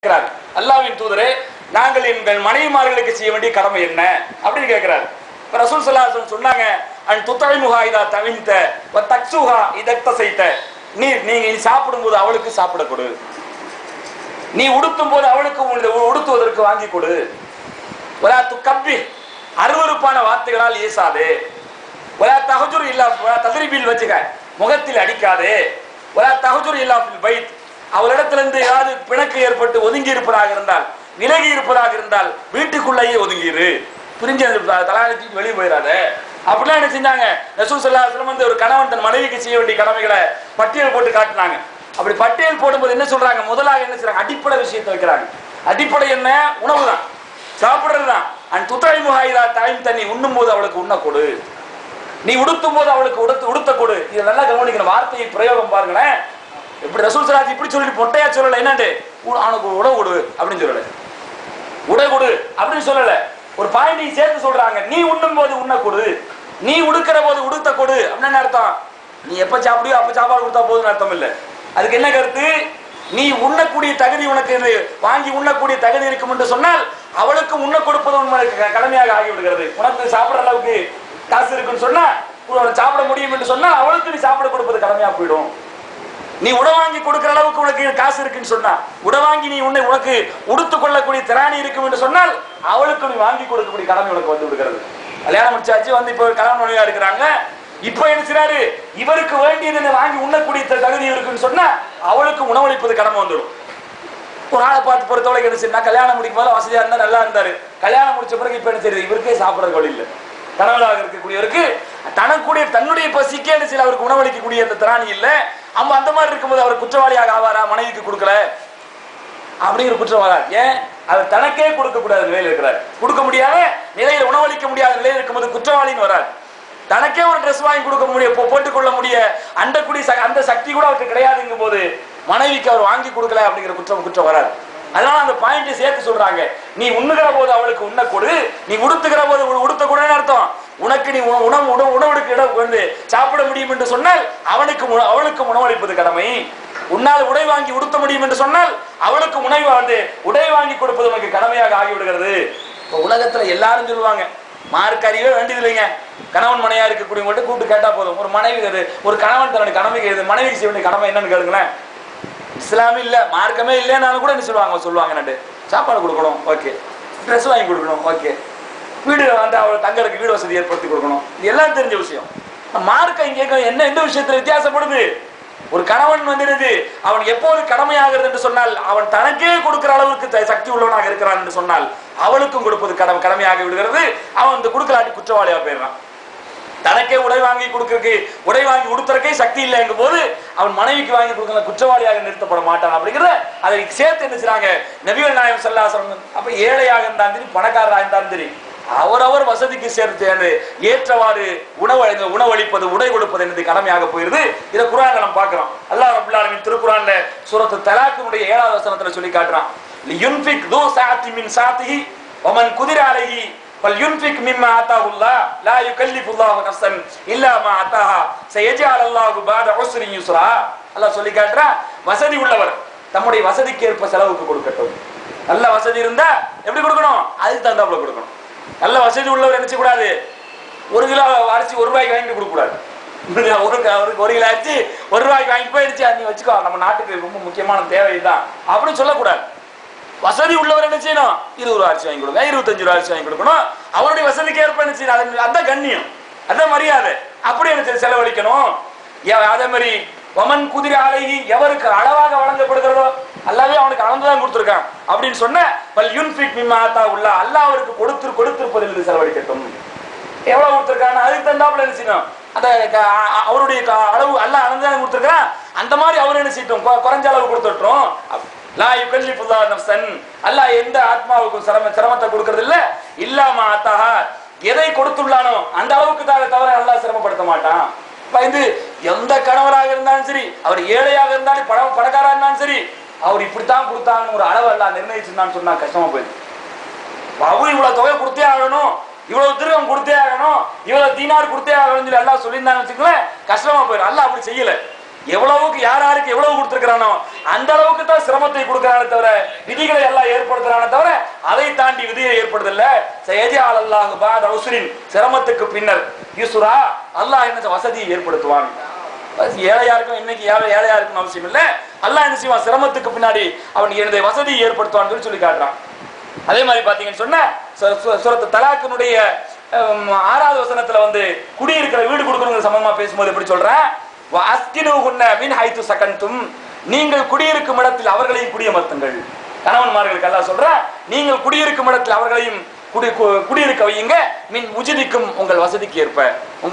கேட்கிறார் அல்லாவின் தூதரே நாங்கள் எங்கள் மனைவிமார்களுக்கு செய்ய வேண்டிய கடமை என்ன அப்படின்னு கேட்கிறார் இப்ப ரசூல் சல்லாஹ் சொன்னாங்க அன் துத்தழை முகாயிதா தவிழ்த்த தக்சுஹா இதக்த செய்த நீ நீங்க நீ சாப்பிடும்போது அவளுக்கு சாப்பிட கொடு நீ உடுத்தும் போது அவளுக்கு உனது உடுத்துவதற்கு வாங்கி கொடு ஒலா து கப்பி அருவருப்பான வார்த்தைகளால் ஏசாதே ஒலா தகஜுர் இல்லா ஒலா ததிரிபில் வச்சுக்க முகத்தில் அடிக்காதே ஒலா தகஜுர் இல்லா ஃபில் பைத் அவளிடத்திலிருந்து ஏதாவது பிணக்கு ஏற்பட்டு ஒதுங்கி இருப்பதாக இருந்தால் விலகி இருப்பதாக இருந்தால் வீட்டுக்குள்ளேயே ஒதுங்கிரு பிரிஞ்சு தலாலத்துக்கு வெளியே போயிடாத அப்படிலாம் என்ன செஞ்சாங்க ரசூல் சல்லா வந்து ஒரு கணவன் தன் மனைவிக்கு செய்ய வேண்டிய கடமைகளை பட்டியல் போட்டு காட்டினாங்க அப்படி பட்டியல் போடும்போது என்ன சொல்றாங்க முதலாக என்ன செய்றாங்க அடிப்படை விஷயத்தை வைக்கிறாங்க அடிப்படை என்ன உணவு தான் சாப்பிடுறது தான் அண்ட் துத்தாய் முகாயிதா தாயும் தண்ணி உண்ணும் போது அவளுக்கு உண்ண கொடு நீ உடுத்தும் போது அவளுக்கு உடுத்து உடுத்த கொடு இதை நல்லா கவனிக்கணும் வார்த்தையை பிரயோகம் பாருங்களேன் இப்படி ரசூல் சலாஜ் இப்படி சொல்லிட்டு பொட்டையா சொல்லல என்னண்டு உ- அவனுக்கு உடவு கொடு அப்படின்னு சொல்லல உடை கொடு அப்படின்னு சொல்லல ஒரு பாயிண்டை சேர்த்து சொல்றாங்க நீ உண்ணும் போது உண்ண கொடு நீ உடுக்கிற போது உடுத்த கொடு அப்படின்னு என்ன அர்த்தம் நீ எப்ப சாப்பிடியோ அப்ப சாப்பாடு கொடுத்தா போதும்னு அர்த்தம் இல்ல அதுக்கு என்ன கருத்து நீ உண்ணக்கூடிய தகுதி உனக்கு இது வாங்கி உண்ணக்கூடிய தகுதி இருக்கும் என்று சொன்னால் அவளுக்கு உண்ண கொடுப்பது உனக்கு க- கடமையாக ஆகிவிடுகிறது உனக்கு சாப்பிடுற அளவுக்கு காசு இருக்குன்னு சொன்னா உனக்கு சாப்பிட முடியும் என்று சொன்னா அவளுக்கு நீ சாப்பிட கொடுப்பது கடமையா போயிடும் நீ உடை வாங்கி கொடுக்கிற அளவுக்கு உனக்கு காசு இருக்குன்னு சொன்னா உடை வாங்கி நீ உன்னை உனக்கு உடுத்துக் கொள்ளக்கூடிய திராணி இருக்கும் என்று சொன்னால் அவளுக்கு நீ வாங்கி கொடுக்கக்கூடிய கடமை உனக்கு வந்து விடுகிறது கல்யாணம் முடிச்சாச்சு வந்து இப்போ கல்யாணம் மனைவியா இருக்கிறாங்க இப்போ என்ன செய்றாரு இவருக்கு வேண்டியது என்ன வாங்கி உண்ணக்கூடிய த- தகுதி இருக்குன்னு சொன்னா அவளுக்கு உணவளிப்பது கடமை வந்துடும் ஒரு ஆளை பார்த்து பொறுத்தவரைக்கும் என்ன செய்யணும் கல்யாணம் முடிக்கும் போது வசதியா இருந்தா நல்லா இருந்தாரு கல்யாணம் முடிச்ச பிறகு இப்ப என்ன செய்யுது இவருக்கே சாப்பிடுறது வழி இல்லை கணவனாக இருக்கக்கூடியவருக்கு தனக்குடைய தன்னுடைய பசிக்கே என்ன செய்யல அவருக்கு உணவளிக்கக்கூடிய அந்த திராணி இல்ல அம்மா அந்த மாதிரி இருக்கும்போது அவர் குற்றவாளியாக ஆவாரா மனைவிக்கு கொடுக்கல அப்படிங்கிற குற்றம் வராது ஏன் அவர் தனக்கே கொடுக்க கூடாத நிலையில் இருக்கிறார் கொடுக்க முடியாத நிலையில் உணவளிக்க முடியாத நிலையில் இருக்கும்போது குற்றவாளின்னு வராது தனக்கே ஒரு ட்ரெஸ் வாங்கி கொடுக்க முடிய போ- போட்டுக்கொள்ள முடிய அண்டக்கூடிய ச- அந்த சக்தி கூட அவருக்கு கிடையாதுங்கும் போது மனைவிக்கு அவர் வாங்கி கொடுக்கல அப்படிங்கிற குற்றம் குற்றம் வராது அதனால அந்த பாயிண்ட் சேர்த்து சொல்றாங்க நீ உண்ணுகிற போது அவளுக்கு உண்ண கொடு நீ உடுத்துகிற போது உ- உடுத்த கொடுன்னு அர்த்தம் உனக்கு நீ உண- உணவு உணவு உணவுக்கு இடம் வந்து சாப்பிட முடியும் என்று சொன்னால் அவனுக்கு உண- அவளுக்கு உணவளிப்பது கடமை உன்னால் உடை வாங்கி உடுத்த முடியும் என்று சொன்னால் அவளுக்கு உணவு வந்து உடை வாங்கி கொடுப்பது உனக்கு கடமையாக ஆகிவிடுகிறது இப்போ உலகத்துல எல்லாரும் சொல்லுவாங்க மார்க் அறிவே வேண்டியது இல்லைங்க கணவன் மனையா இருக்கக்கூடியவங்கள்ட்ட கூப்பிட்டு கேட்டா போதும் ஒரு மனைவி இது ஒரு கணவன் தன்னுடைய கடமை இது மனைவிக்கு செய்ய வேண்டிய கடமை என்னன்னு கேளுங்களேன் இஸ்லாமே இல்ல மார்க்கமே இல்லைன்னாலும் கூட என்ன சொல்லுவாங்க சொல்லுவாங்க நண்டு சாப்பாடு கொடுக்கணும் ஓகே ட்ரெஸ் வாங்கி கொடுக்கணும் ஓகே வீடு வந்து அவள் தங்கறதுக்கு வீடு வசதி ஏற்படுத்தி கொடுக்கணும் இது எல்லாம் தெரிஞ்ச விஷயம் மார்க்கம் இங்கே என்ன எந்த விஷயத்துல வித்தியாசப்படுது ஒரு கணவன் வந்துடுது அவன் எப்போது கடமையாகிறது என்று சொன்னால் அவன் தனக்கே கொடுக்கிற அளவுக்கு த- சக்தி உள்ளவனாக இருக்கிறான் என்று சொன்னால் அவளுக்கும் கொடுப்பது கடமை கடமையாகி விடுகிறது அவன் இந்த கொடுக்கலாட்டி குற்றவாளியா போயிடுறான் தனக்கே உடை வாங்கி கொடுக்கறதுக்கு உடை வாங்கி உடுத்துறக்கே சக்தி இல்லைங்கும் போது அவன் மனைவிக்கு வாங்கி கொடுக்கல குற்றவாளியாக நிறுத்தப்பட மாட்டான் அப்படிங்கிற அதை சேர்த்து என்ன செய்றாங்க நபிகள் நாயம் சல்லாசரம் அப்ப ஏழையாக இருந்தாலும் சரி பணக்காரராக இருந்தாலும் சரி அவரவர் வசதிக்கு சேர்த்து அந்த ஏற்றவாறு உணவு உணவளிப்பது உடை கொடுப்பது என்பது கடமையாக போயிருது இதை குரான்ல நம்ம பார்க்கிறோம் அல்லாஹ் ரபுல் ஆலமீன் திருக்குறான்ல சூரத்து தலாக்கினுடைய ஏழாவது வசனத்துல சொல்லி காட்டுறான் லியுன்ஃபிக் து சாத்தி மின் சாத்திஹி வமன் குதிர அலைஹி فلينفق مما آتاه الله لا يكلف الله نفسا إلا ما آتاها سيجعل الله بعد عسر يسرا அல்லாஹ் சொல்லி காட்டுறா வசதி உள்ளவர் தம்முடைய வசதிக்கு ஏற்ப செலவுக்கு கொடுக்கட்டும் நல்ல வசதி இருந்தா எப்படி கொடுக்கணும் அதுக்கு தகுந்தாப்புல கொடுக்கணும் நல்ல வசதி உள்ளவர் என்ன செய்யக்கூடாது ஒரு கிலோ அரிசி ஒரு ரூபாய்க்கு வாங்கிட்டு கொடுக்க கூடாது ஒரு க- அவருக்கு ஒரு கிலோ அரிசி ஒரு ரூபாய்க்கு வாங்கிட்டு போயிடுச்சு நீ வச்சுக்கோ நம்ம நாட்டுக்கு ரொம்ப முக்கியமான தேவை தான் அப்படின்னு சொல்லக்கூடாது வசதி உள்ளவர் என்ன செய்யணும் இருபது ரூபா அரிசி வாங்கி கொடுங்க இருபத்தஞ்சு ரூபா அரிசி வாங்கி கொடுக்கணும் அவருடைய வசதிக்கு ஏற்ப என்ன செய்யணும் அது- அதான் கண்ணியம் அதான் மரியாதை அப்படி என்ன செய்ய- செலவழிக்கணும் ஏ- அதே மாதிரி வமன் குதிரை அழகி எவருக்கு அளவாக வழங்கப்படுகிறதோ அல்லாவே அவனுக்கு அளந்துதான் கொடுத்துருக்கான் அப்படின்னு சொன்ன பல் யுன்ஃபிக் மிம்மா ஆத்தா உள்ள அல்லாஹ் அவருக்கு கொடுத்து கொடுத்திருப்பதில் செலவழிக்கட்டும் எவ்வளவு கொடுத்துருக்காங்க அதுக்கு தந்தாப்புல என்ன செய்யணும் அந்த க- அ- அவருடைய க- அளவு அல்லாஹ் அளந்துதான் கொடுத்துருக்கான் அந்த மாதிரி அவர் என்ன செய்யட்டும் கொ- குறைஞ்ச அளவு கொடுத்துட்டோம் லா யுகல்லிஃபுல்லா நஃப்சன் அல்லாஹ் எந்த ஆத்மாவுக்கும் சிரம சிரமத்தை கொடுக்கறது இல்ல இல்லாம அத்தஹா எதை கொடுத்துள்ளானோ அந்த அளவுக்கு தான் தவிர அல்லாஹ் சிரமப்படுத்த மாட்டான் இப்ப இது எந்த கணவராக இருந்தாலும் சரி அவர் ஏழையாக இருந்தாலும் பண பணக்காரா இருந்தாலும் சரி அவர் இப்படித்தான் கொடுத்தாங்கன்னு ஒரு அளவு எல்லாம் நிர்ணயிச்சிருந்தான்னு சொன்னா கஷ்டமா போயிடுது அவர் இவ்வளவு தொகை கொடுத்தே ஆகணும் இவ்வளவு திருகம் கொடுத்தே ஆகணும் இவ்வளவு தீனார் கொடுத்தே ஆகணும்னு சொல்லி எல்லாம் சொல்லியிருந்தாங்கன்னு வச்சுக்கோங்களேன் கஷ்டமா போயிடும் அல்லாஹ் அப்படி செய்யல எவ்வளவுக்கு யார் யாருக்கு எவ்வளவு கொடுத்துருக்காங்க கொடுக்கிறானோ அந்த அளவுக்கு தான் சிரமத்தை கொடுக்கிறானே தவிர விதிகளை எல்லாம் ஏற்படுத்துறானே தவிர அதை தாண்டி விதியை ஏற்படுத்தல சயஜால் அல்லாஹ் பாத் அவுசுரின் சிரமத்துக்கு பின்னர் யூசுரா அல்லாஹ் என்ன வசதியை ஏற்படுத்துவான் பஸ் ஏழையா இருக்கும் இன்னைக்கு ஏழை ஏழையா இருக்கும் அவசியம் இல்ல அல்லாஹ் என்ன செய்வான் சிரமத்துக்கு பின்னாடி அவன் எனது வசதியை ஏற்படுத்துவான்னு சொல்லி சொல்லி காட்டுறான் அதே மாதிரி பாத்தீங்கன்னு சொன்னா சு- சு- சூரத்து தலாக்கினுடைய ஹம், ஆறாவது வசனத்துல வந்து குடியிருக்கிற வீடு கொடுக்கணுங்கிற சம்பந்தமா பேசும்போது எப்படி சொல்றேன் அஸ்கினுகுன்ன மின் ஹைத்து சகன்தும் நீங்கள் குடியிருக்கும் இடத்தில் அவர்களையும் குடியமர்த்துங்கள் கணவன்மார்களுக்கு எல்லாம் சொல்றேன் நீங்கள் குடியிருக்கும் இடத்தில் அவர்களையும் குடி கு- குடியிருக்க வையுங்க மின் உஜிதிக்கும் உங்கள் வசதிக்கு ஏற்ப